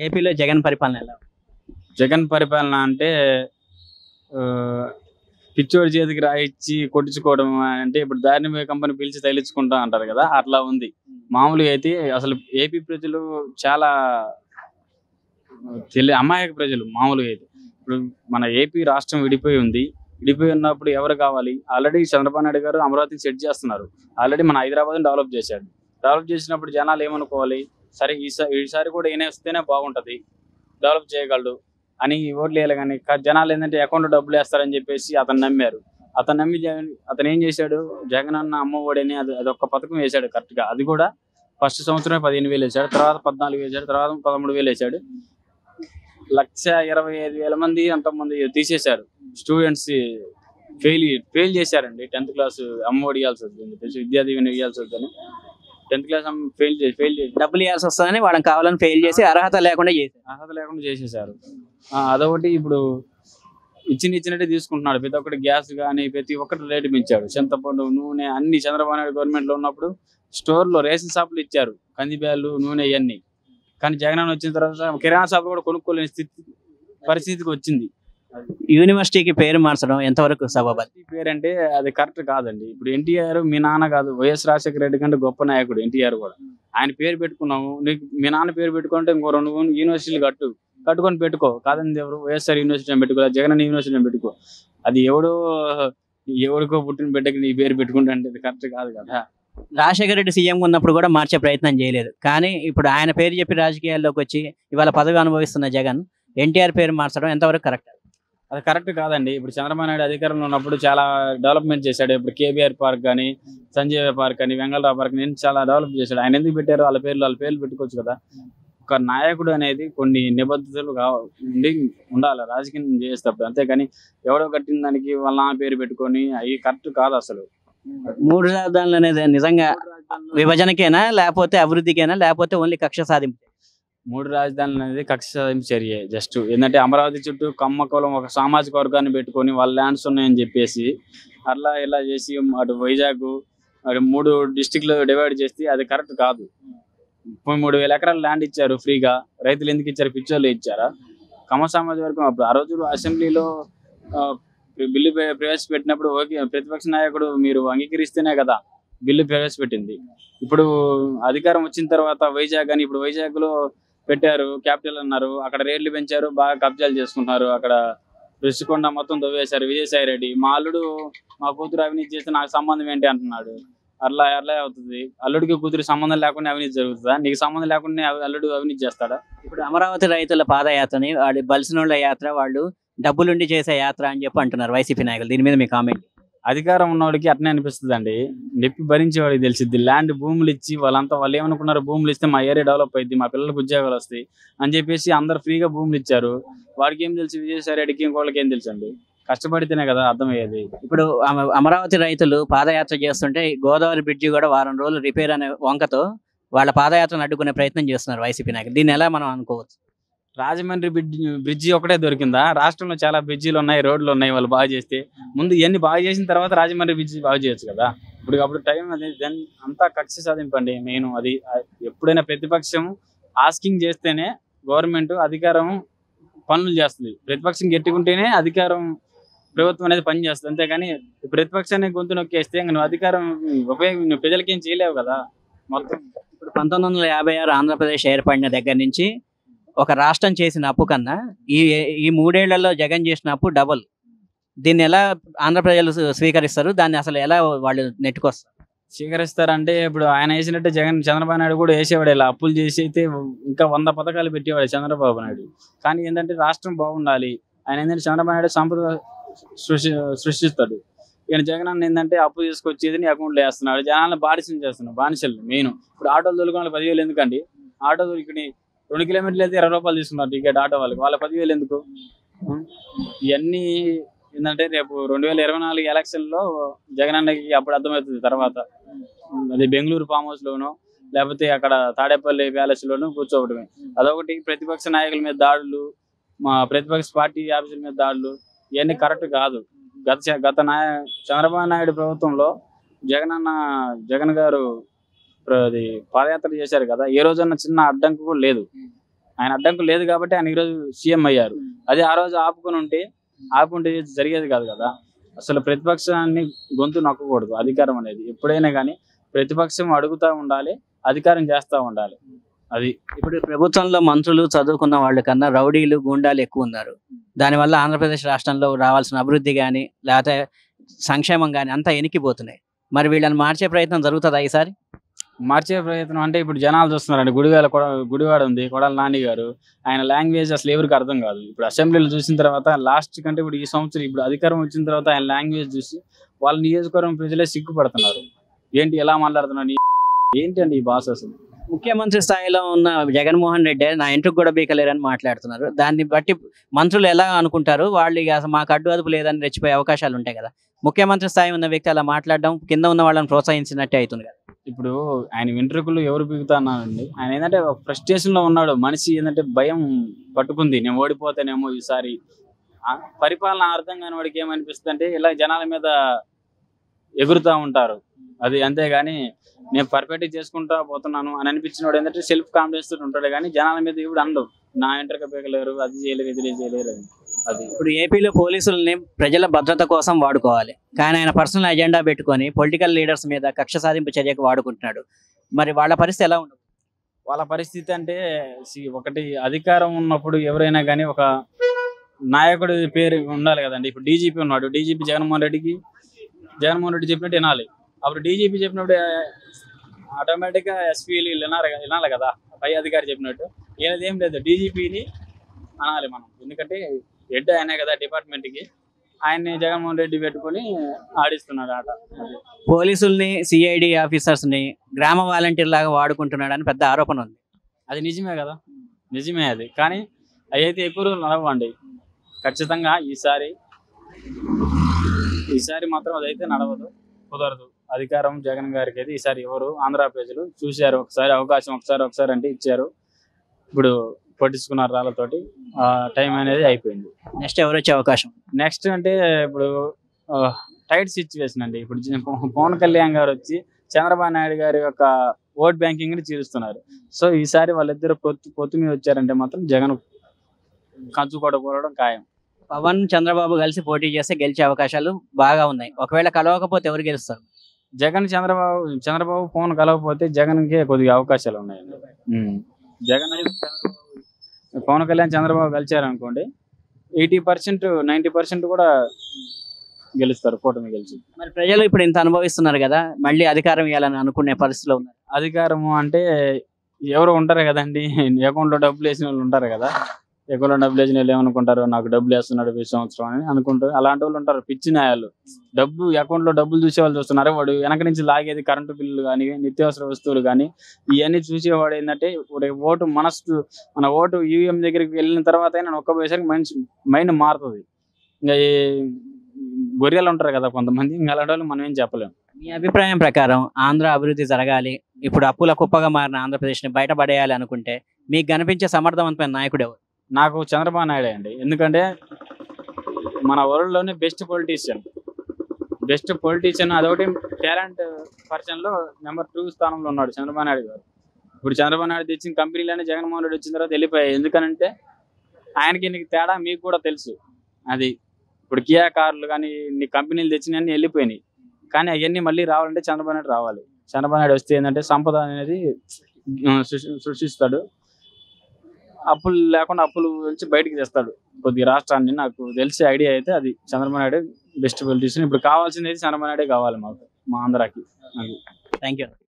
ఏపీలో జగన్ పరిపాలన ఎలా ఉంది? జగన్ పరిపాలన అంటే ఆ, పిచ్చోడి చేతికి రాయిచ్చి కొట్టించుకోవడం అంటే ఇప్పుడు దారిని కంపెనీ పిలిచి తగిలించుకుంటా అంటారు కదా అట్లా ఉంది మామూలుగా అయితే అసలు ఏపీ ప్రజలు చాలా తెలి అమాయక ప్రజలు మామూలుగా అయితే ఇప్పుడు మన ఏపీ రాష్ట్రం విడిపోయి ఉంది విడిపోయి ఉన్నప్పుడు ఎవరు కావాలి ఆల్రెడీ చంద్రబాబు నాయుడు గారు అమరావతిని సెట్ చేస్తున్నారు ఆల్రెడీ మన హైదరాబాద్ డెవలప్ చేశాడు డెవలప్ చేసినప్పుడు జనాలు ఏమనుకోవాలి సరే ఈసారి ఈసారి కూడా ఈయన వస్తేనే బాగుంటది డెవలప్ చేయగలడు అని ఓట్లు వేయాలి కానీ క- జనాలు ఏంటంటే అకౌంట్ డబ్బులు వేస్తారని చెప్పేసి అతను నమ్మారు అతను నమ్మి జగన్ అతను ఏం చేశాడు జగన్ అన్న అమ్మఒడని అది అదొక పథకం వేశాడు కరెక్ట్ గా అది కూడా ఫస్ట్ సంవత్సరమే పదిహేను వేలు వేశాడు తర్వాత పద్నాలుగు వేశాడు తర్వాత పదమూడు వేలు వేశాడు లక్ష ఇరవై ఐదు వేల మంది అంతమంది తీసేశారు స్టూడెంట్స్ ఫెయిల్ ఫెయిల్ చేశారండి టెన్త్ క్లాస్ అమ్మఒడి ఇవ్వాల్సి వస్తుంది చెప్పేసి విద్యా దీవెన ఇవ్వాల్సి వద్దని టెన్త్ క్లాస్ ఫెయిల్ చేసి ఫెయిల్ చేసి డబ్బులు ఇవ్వాల్సి వస్తుందని వాళ్ళని కావాలని ఫెయిల్ చేసి అర్హత లేకుండా చేశారు అర్హత లేకుండా చేసేసారు ఆ, అదొకటి ఇప్పుడు ఇచ్చిన ఇచ్చినట్టే తీసుకుంటున్నాడు ప్రతి ఒక్కటి గ్యాస్ కానీ ప్రతి ఒక్కటి రేటు పెంచాడు చింతపండు నూనె అన్ని చంద్రబాబు నాయుడు గవర్నమెంట్ లో ఉన్నప్పుడు స్టోర్ లో రేషన్ షాపులు ఇచ్చారు కందిబ్యాలు నూనె ఇవన్నీ కానీ జగన్ అన్న వచ్చిన తర్వాత కిరాణా షాపులు కూడా కొనుక్కోలేని స్థితి పరిస్థితికి వచ్చింది యూనివర్సిటీకి పేరు మార్చడం ఎంతవరకు సబబ్ ఈ పేరంటే అది కరెక్ట్ కాదండి ఇప్పుడు ఎన్టీఆర్ మీ నాన్న కాదు వైఎస్ రాజశేఖర రెడ్డి కంటే గొప్ప నాయకుడు ఎన్టీఆర్ కూడా ఆయన పేరు పెట్టుకున్నాము నీకు మీ నాన్న పేరు పెట్టుకుంటే ఇంకో రెండు మూడు యూనివర్సిటీలు కట్టు కట్టుకొని పెట్టుకో కాదండి ఎవరు వైఎస్ఆర్ యూనివర్సిటీ అని పెట్టుకో జగన్ అన్న యూనివర్సిటీ అని పెట్టుకో అది ఎవడో ఎవడికో పుట్టిన బిడ్డకి నీ పేరు పెట్టుకుంటే అంటే అది కరెక్ట్ కాదు కదా రాజశేఖర రెడ్డి సీఎం ఉన్నప్పుడు కూడా మార్చే ప్రయత్నం చేయలేదు కానీ ఇప్పుడు ఆయన పేరు చెప్పి రాజకీయాల్లోకి వచ్చి ఇవాళ పదవి అనుభవిస్తున్న జగన్ ఎన్టీఆర్ పేరు మార్చడం ఎంతవరకు కరెక్ట్ అది కరెక్ట్ కాదండి ఇప్పుడు చంద్రబాబు నాయుడు అధికారంలో ఉన్నప్పుడు చాలా డెవలప్మెంట్ చేశాడు ఇప్పుడు కేబీఆర్ పార్క్ కానీ సంజయ్ పార్క్ కానీ వెంగళరావు పార్క్ నేను చాలా డెవలప్ చేశాడు ఆయన ఎందుకు పెట్టారు వాళ్ళ పేర్లు వాళ్ళ పేర్లు పెట్టుకోవచ్చు కదా ఒక నాయకుడు అనేది కొన్ని నిబద్ధతలు కావ ఉండి ఉండాలి రాజకీయం చేసేటప్పుడు అంతేగాని ఎవడో కట్టిన దానికి వాళ్ళ నాన్న పేరు పెట్టుకొని అవి కరెక్ట్ కాదు అసలు మూడు రాజధానులు అనేది నిజంగా విభజనకేనా లేకపోతే అభివృద్ధికేనా లేకపోతే ఓన్లీ కక్ష సాధింపు మూడు రాజధానులు అనేది కక్ష సాధింపు చర్య జస్ట్ ఏంటంటే అమరావతి చుట్టూ కమ్మకులం ఒక సామాజిక వర్గాన్ని పెట్టుకొని వాళ్ళ ల్యాండ్స్ ఉన్నాయని చెప్పేసి అట్లా ఇలా చేసి అటు వైజాగ్ అటు మూడు డిస్టిక్లు డివైడ్ చేస్తే అది కరెక్ట్ కాదు ముప్పై మూడు వేల ఎకరాల ల్యాండ్ ఇచ్చారు ఫ్రీగా రైతులు ఎందుకు ఇచ్చారు పిచ్చోళ్ళు ఇచ్చారా కమ్మ సామాజిక వర్గం అప్పుడు ఆ రోజు అసెంబ్లీలో ఆ, బిల్లు ప్ర- ప్రవేశపెట్టినప్పుడు ఓకే ప్రతిపక్ష నాయకుడు మీరు అంగీకరిస్తేనే కదా బిల్లు ప్రవేశపెట్టింది ఇప్పుడు అధికారం వచ్చిన తర్వాత వైజాగ్ అని ఇప్పుడు వైజాగ్ లో పెట్టారు క్యాపిటల్ అన్నారు అక్కడ రేట్లు పెంచారు బాగా కబ్జాలు చేసుకుంటున్నారు అక్కడ రుషికొండ మొత్తం దొవ్వేశారు విజయసాయి రెడ్డి మా అల్లుడు మా కూతురు అవినీతి చేస్తే నాకు సంబంధం ఏంటి అంటున్నాడు అట్లా అట్లా అవుతుంది అల్లుడికి కూతురు సంబంధం లేకుండా అవినీతి జరుగుతుందా నీకు సంబంధం లేకుండా అల్లుడు అవినీతి చేస్తాడా ఇప్పుడు అమరావతి రైతుల పాదయాత్రని వాడి బలిసినోళ్ళ యాత్ర వాళ్ళు డబ్బులుండి చేసే యాత్ర అని చెప్పి అంటున్నారు వైసీపీ నాయకులు దీని మీద మీ కామెంట్ అధికారం ఉన్నవాడికి అట్నే అనిపిస్తుంది అండి నొప్పి భరించేవాడికి తెలిసిద్ది ల్యాండ్ భూములు ఇచ్చి వాళ్ళంతా వాళ్ళు ఏమనుకున్నారు భూములు ఇస్తే మా ఏరియా డెవలప్ అయింది మా పిల్లలకు ఉద్యోగాలు వస్తాయి అని చెప్పేసి అందరు ఫ్రీగా భూములు ఇచ్చారు వాడికి ఏం తెలుసు విజయసాయి రెడ్డికి ఇంకోళ్ళకి ఏం తెలుసు అండి కష్టపడితేనే కదా అర్థమయ్యేది ఇప్పుడు అమ- అమరావతి రైతులు పాదయాత్ర చేస్తుంటే గోదావరి బ్రిడ్జి కూడా వారం రోజులు రిపేర్ అనే వంకతో వాళ్ళ పాదయాత్రను అడ్డుకునే ప్రయత్నం చేస్తున్నారు వైసీపీ నాయకులు దీన్ని ఎలా మనం అనుకోవచ్చు రాజమండ్రి బ్రిడ్జి బ్రిడ్జి ఒకటే దొరికిందా రాష్ట్రంలో చాలా బ్రిడ్జిలు ఉన్నాయి రోడ్లు ఉన్నాయి వాళ్ళు బాగా చేస్తే ముందు ఇవన్నీ బాగా చేసిన తర్వాత రాజమండ్రి బ్రిడ్జి బాగా చేయొచ్చు కదా ఇప్పుడు అప్పుడు టైం అది దెన్ అంతా కక్ష సాధింపండి నేను అది ఆ- ఎప్పుడైనా ప్రతిపక్షం ఆస్కింగ్ చేస్తేనే గవర్నమెంట్ అధికారం పనులు చేస్తుంది ప్రతిపక్షం గట్టికుంటేనే అధికారం ప్రభుత్వం అనేది పని చేస్తుంది అంతేగాని ప్రతిపక్షాన్ని గొంతు నొక్కేస్తే ఇంక నువ్వు అధికారం ఉపయోగం నువ్వు ప్రజలకి ఏం చేయలేవు కదా మొత్తం ఇప్పుడు పంతొమ్మిది వందల యాభై ఆరు ఆంధ్రప్రదేశ్ ఏర్పడిన దగ్గర నుంచి ఒక రాష్ట్రం చేసిన అప్పు కన్నా ఈ ఈ మూడేళ్లలో జగన్ చేసిన అప్పు డబుల్ దీన్ని ఎలా ఆంధ్ర ప్రజలు స్వీ- స్వీకరిస్తారు దాన్ని అసలు ఎలా వాళ్ళు నెట్టుకొస్తారు స్వీకరిస్తారంటే ఇప్పుడు ఆయన వేసినట్టే జగన్ చంద్రబాబు నాయుడు కూడా వేసేవాడు ఇలా అప్పులు చేసి అయితే ఇంకా వంద పథకాలు పెట్టేవాడు చంద్రబాబు నాయుడు కానీ ఏంటంటే రాష్ట్రం బాగుండాలి ఆయన ఏంటంటే చంద్రబాబు నాయుడు సంపద సృష్టి సృష్టిస్తాడు ఈయన జగన్ అన్న ఏంటంటే అప్పు తీసుకొచ్చేది నీ అకౌంట్లో వేస్తున్నాడు జనాలను బానిసలు చేస్తున్నాడు బానిసలు మెయిన్ ఇప్పుడు ఆటోలు తొలుకున్న పదివేలు ఎందుకండి ఆటో దొరికి రెండు కిలోమీటర్లు అయితే ఇరవై రూపాయలు తీసుకున్నారు టికెట్ ఆటో వాళ్ళకి వాళ్ళ పదివేలు ఎందుకు ఉం? ఇవన్నీ ఏంటంటే రేపు రెండు వేల ఇరవై నాలుగు ఎలక్షన్ లో జగన్ అన్నకి అప్పుడు అర్థమవుతుంది తర్వాత అది బెంగళూరు ఫామ్ హౌస్ లోనో లేకపోతే అక్కడ తాడేపల్లి ప్యాలెస్ లోనో కూర్చోవడమే అదొకటి ప్రతిపక్ష నాయకుల మీద దాడులు మా ప్రతిపక్ష పార్టీ ఆఫీసుల మీద దాడులు ఇవన్నీ కరెక్ట్ కాదు గత చ- గత నాయ చంద్రబాబు నాయుడు ప్రభుత్వంలో జగన్ అన్న జగన్ గారు ప్ర- అది పాదయాత్ర చేశారు కదా ఏ రోజన్నా చిన్న అడ్డంకి కూడా లేదు ఆయన అడ్డంకు లేదు కాబట్టి ఆయన ఈరోజు సీఎం అయ్యారు అదే ఆ రోజు ఆపుకొని ఉంటే ఆపుకుంటే ఇది జరిగేది కాదు కదా అసలు ప్రతిపక్షాన్ని గొంతు నొక్కకూడదు అధికారం అనేది ఎప్పుడైనా కానీ ప్రతిపక్షం అడుగుతా ఉండాలి అధికారం చేస్తా ఉండాలి అది ఇప్పుడు ప్రభుత్వంలో మంత్రులు చదువుకున్న వాళ్ళు కన్నా రౌడీలు గూండాలు ఎక్కువ ఉన్నారు దానివల్ల ఆంధ్రప్రదేశ్ రాష్ట్రంలో రావాల్సిన అభివృద్ధి కానీ లేకపోతే సంక్షేమం కానీ అంతా ఎనికిపోతున్నాయి మరి వీళ్ళని మార్చే ప్రయత్నం జరుగుతుందా ఈసారి మార్చే ప్రయత్నం అంటే ఇప్పుడు జనాలు చూస్తున్నారండి గుడివాడ కొడ గుడివాడ ఉంది కొడాల నాని గారు ఆయన లాంగ్వేజ్ అసలు ఎవరికి అర్థం కాదు ఇప్పుడు అసెంబ్లీలో చూసిన తర్వాత లాస్ట్ కంటే ఇప్పుడు ఈ సంవత్సరం ఇప్పుడు అధికారం వచ్చిన తర్వాత ఆయన లాంగ్వేజ్ చూసి వాళ్ళ నియోజకవర్గం ప్రజలే సిగ్గుపడుతున్నారు ఏంటి ఎలా మాట్లాడుతున్నాడు ఏంటండి ఈ భాష అసలు ముఖ్యమంత్రి స్థాయిలో ఉన్న జగన్మోహన్ రెడ్డి నా ఇంటికి కూడా బీకలేరని మాట్లాడుతున్నారు దాన్ని బట్టి మంత్రులు ఎలా అనుకుంటారు వాళ్ళు ఇక అసలు మాకు అడ్డు అదుపు లేదని రెచ్చిపోయే అవకాశాలు ఉంటాయి కదా ముఖ్యమంత్రి స్థాయి ఉన్న వ్యక్తి అలా మాట్లాడడం కింద ఉన్న వాళ్ళని ప్రోత్సహించినట్టే అవుతుంది కదా ఇప్పుడు ఆయన వెంట్రుకలు ఎవరు పీకుతున్నారండి ఆయన ఏంటంటే ఫ్రస్ట్రేషన్ లో ఉన్నాడు మనిషి ఏంటంటే భయం పట్టుకుంది నేను ఓడిపోతానేమో ఈసారి ఆ పరిపాలన అర్థం కాని వాడికి ఏమనిపిస్తుంది అంటే ఇలా జనాల మీద ఎగురుతా ఉంటారు అది అంతేగాని నేను పర్ఫెక్ట్ చేసుకుంటా పోతున్నాను అని అనిపించిన వాడు ఏంటంటే సెల్ఫ్ కాన్ఫిడెన్స్ తోటి ఉంటాడు కానీ జనాల మీద ఇప్పుడు అండవు నా ఎంటర్క పీకలేరు అది చేయలేరు ఇది చేయలేరు అని. అది ఇప్పుడు ఏపీలో పోలీసులని ప్రజల భద్రత కోసం వాడుకోవాలి కానీ ఆయన పర్సనల్ ఎజెండా పెట్టుకొని పొలిటికల్ లీడర్స్ మీద కక్ష సాధింపు చర్యకు వాడుకుంటున్నాడు మరి వాళ్ళ పరిస్థితి ఎలా ఉండదు వాళ్ళ పరిస్థితి అంటే సి- ఒకటి అధికారం ఉన్నప్పుడు ఎవరైనా కానీ ఒక నాయకుడి పేరు ఉండాలి కదండి ఇప్పుడు డీజీపీ ఉన్నాడు డీజీపీ జగన్మోహన్ రెడ్డికి జగన్మోహన్ రెడ్డి చెప్పినట్టు వినాలి అప్పుడు డీజీపీ చెప్పినప్పుడు ఆటోమేటిక్ గా ఎస్పీలు వినాలి కదా- వినాలి కదా పై అధికారి చెప్పినట్టు ఏది ఏం లేదు డీజీపీని అనాలి మనం ఎందుకంటే హెడ్ ఆయనే కదా డిపార్ట్మెంట్ కి ఆయన్ని జగన్మోహన్ రెడ్డి పెట్టుకొని ఆడిస్తున్నాడు ఆట అది పోలీసుల్ని సిఐడి ఆఫీసర్స్ ని గ్రామ వాలంటీర్ లాగా వాడుకుంటున్నాడని పెద్ద ఆరోపణ ఉంది అది నిజమే కదా నిజమే అది కానీ అవి అయితే ఎక్కువ రోజులు నడవండి ఖచ్చితంగా ఈసారి ఈసారి మాత్రం అదైతే నడవదు కుదరదు అధికారం జగన్ గారికి అయితే ఈసారి ఎవరు ఆంధ్ర ప్రజలు చూశారు ఒకసారి అవకాశం ఒకసారి ఒకసారి అంటే ఇచ్చారు ఇప్పుడు పట్టించుకున్నారు రాళ్ళతోటి ఆ టైం అనేది అయిపోయింది నెక్స్ట్ ఎవరు వచ్చే అవకాశం నెక్స్ట్ అంటే ఇప్పుడు టైట్ సిచ్యువేషన్ అండి ఇప్పుడు జ- పవన్ కళ్యాణ్ గారు వచ్చి చంద్రబాబు నాయుడు గారి యొక్క ఓట్ బ్యాంకింగ్ ని చీరుస్తున్నారు సో ఈసారి వాళ్ళిద్దరు పొత్తు పొత్తు మీద వచ్చారంటే మాత్రం జగన్ కంచు కొట్టకూడడం ఖాయం పవన్ చంద్రబాబు కలిసి పోటీ చేస్తే గెలిచే అవకాశాలు బాగా ఉన్నాయి ఒకవేళ కలవకపోతే ఎవరు గెలుస్తారు జగన్ చంద్రబాబు చంద్రబాబు పవన్ కలవకపోతే జగన్ కి కొద్దిగా అవకాశాలు ఉన్నాయండి ఉమ్. జగన్ చంద్రబాబు పవన్ కళ్యాణ్ చంద్రబాబు కలిశారు అనుకోండి ఎయిటీ పర్సెంట్ నైన్టీ పర్సెంట్ కూడా గెలుస్తారు కూటమి గెలిచి మరి ప్రజలు ఇప్పుడు ఇంత అనుభవిస్తున్నారు కదా మళ్ళీ అధికారం ఇవ్వాలని అనుకునే పరిస్థితిలో ఉన్నారు అధికారము అంటే ఎవరు ఉంటారు కదండి అకౌంట్ లో డబ్బులు వేసిన వాళ్ళు ఉంటారు కదా అకౌంట్ లో డబ్బులు వేసిన వాళ్ళు ఏమనుకుంటారు నాకు డబ్బులు వేస్తున్నాడు ఈ సంవత్సరం అని అనుకుంటారు అలాంటి వాళ్ళు ఉంటారు పిచ్చి న్యాయాలు డబ్బు అకౌంట్ లో డబ్బులు చూసే వాళ్ళు చూస్తున్నారు వాడు వెనక నుంచి లాగేది కరెంటు బిల్లులు కానీ నిత్యావసర వస్తువులు కానీ ఇవన్నీ చూసేవాడు ఏంటంటే ఒక ఓటు మనసు మన ఓటు ఈవీఎం దగ్గరికి వెళ్ళిన తర్వాత అయినా ఒక్క పైసకి మనిషి మైండ్ మారుతుంది ఇంకా ఈ గొర్రెలు ఉంటారు కదా కొంతమంది ఇంకా అలాంటి వాళ్ళు మనం ఏం చెప్పలేం మీ అభిప్రాయం ప్రకారం ఆంధ్ర అభివృద్ధి జరగాలి ఇప్పుడు అప్పుల కుప్పగా మారిన ఆంధ్రప్రదేశ్ని బయటపడేయాలి అనుకుంటే మీకు కనిపించే సమర్థవంతమైన నాయకుడు ఎవరు నాకు చంద్రబాబు నాయుడు అండి ఎందుకంటే మన వరల్డ్ లోనే బెస్ట్ పొలిటీషియన్ బెస్ట్ పొలిటీషియన్ అదొకటి టాలెంట్ పర్సన్ లో నెంబర్ టూ స్థానంలో ఉన్నాడు చంద్రబాబు నాయుడు గారు ఇప్పుడు చంద్రబాబు నాయుడు తెచ్చిన కంపెనీలోనే జగన్మోహన్ రెడ్డి వచ్చిన తర్వాత వెళ్ళిపోయాయి ఎందుకనంటే ఆయనకి నీకు తేడా మీకు కూడా తెలుసు అది ఇప్పుడు కియా కార్లు కానీ నీ కంపెనీలు తెచ్చినవన్నీ వెళ్ళిపోయినాయి కానీ అవన్నీ మళ్ళీ రావాలంటే చంద్రబాబు నాయుడు రావాలి చంద్రబాబు నాయుడు వస్తే ఏంటంటే సంపద అనేది ఆ, సృష్టి- సృష్టిస్తాడు అప్పులు లేకుండా అప్పులు నుంచి బయటికి తెస్తాడు కొద్దిగా రాష్ట్రాన్ని నాకు తెలిసే ఐడియా అయితే అది చంద్రబాబు నాయుడు బెస్ట్ పొలిటీషియన్ ఇప్పుడు కావాల్సింది అయితే చంద్రబాబు నాయుడే కావాలి మాకు మా ఆంధ్రాకి అది థ్యాంక్ యూ